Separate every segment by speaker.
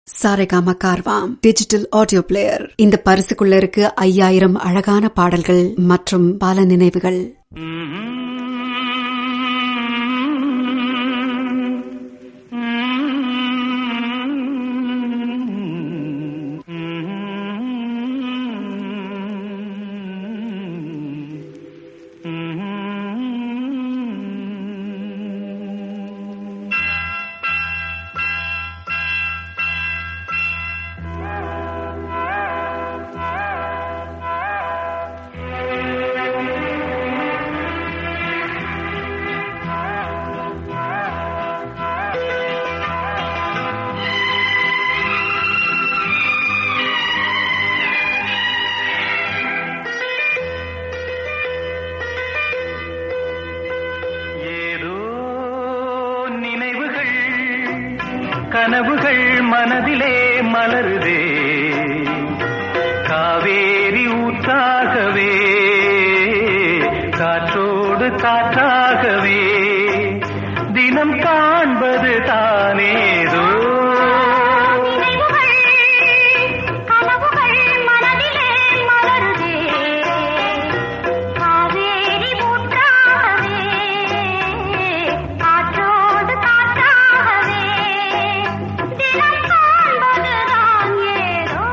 Speaker 1: Saregama Carvaan digital audio player இந்த பரிசுக்குள்ள இருக்கு ஐயாயிரம் அழகான பாடல்கள் மற்றும் பல நினைவுகள்
Speaker 2: ஏதோ நினைவுகள் கனவுகள் மனதிலே மலருதே காவேரி ஊற்றாகவே காற்றோடு காற்றாகவே தினம் காண்பது தானேதோ
Speaker 3: கனவுகள் மனதிலே மலருதே காவேரி ஊற்றாகவே காற்றோடு காற்றாகவே தினம் காண்பதுதான் ஏதோ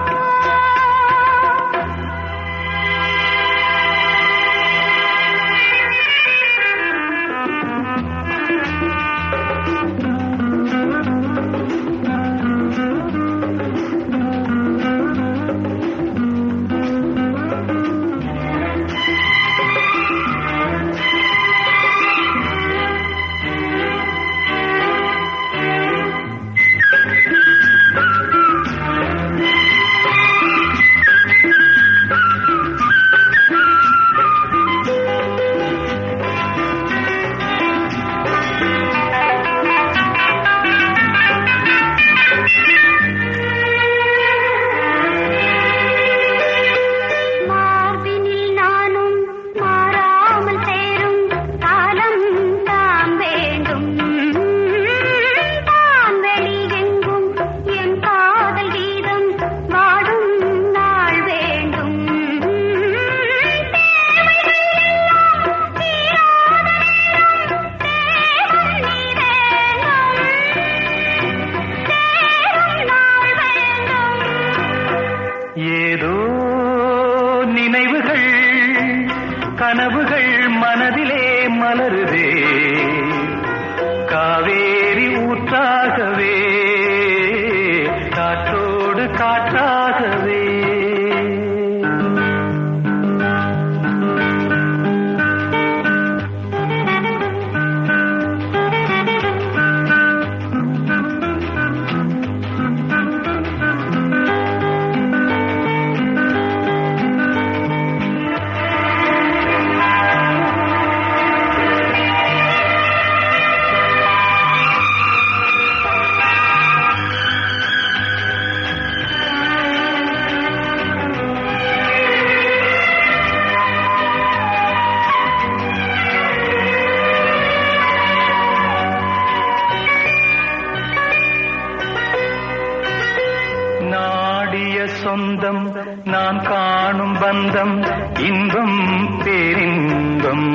Speaker 3: மார்பினில் நானும் மாறாமல் சேரும் காலம் தான் வேண்டும் தான் வெளியெங்கும் என் காதல் கீதம் வாடும் நாள் வேண்டும்
Speaker 2: ஏதோ நினைவுகள் கனவுகள் மனதிலே மலருதே காவேரி ஊற்றாகவே காற்றோடு காற்றாகவே நாடிய சொந்தம் நான் காணும் பந்தம் இன்பம் பேரின்பம்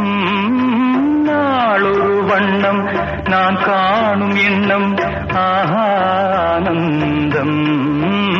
Speaker 2: நாளொரு வண்ணம் நான் காணும் எண்ணம் ஆனந்தம்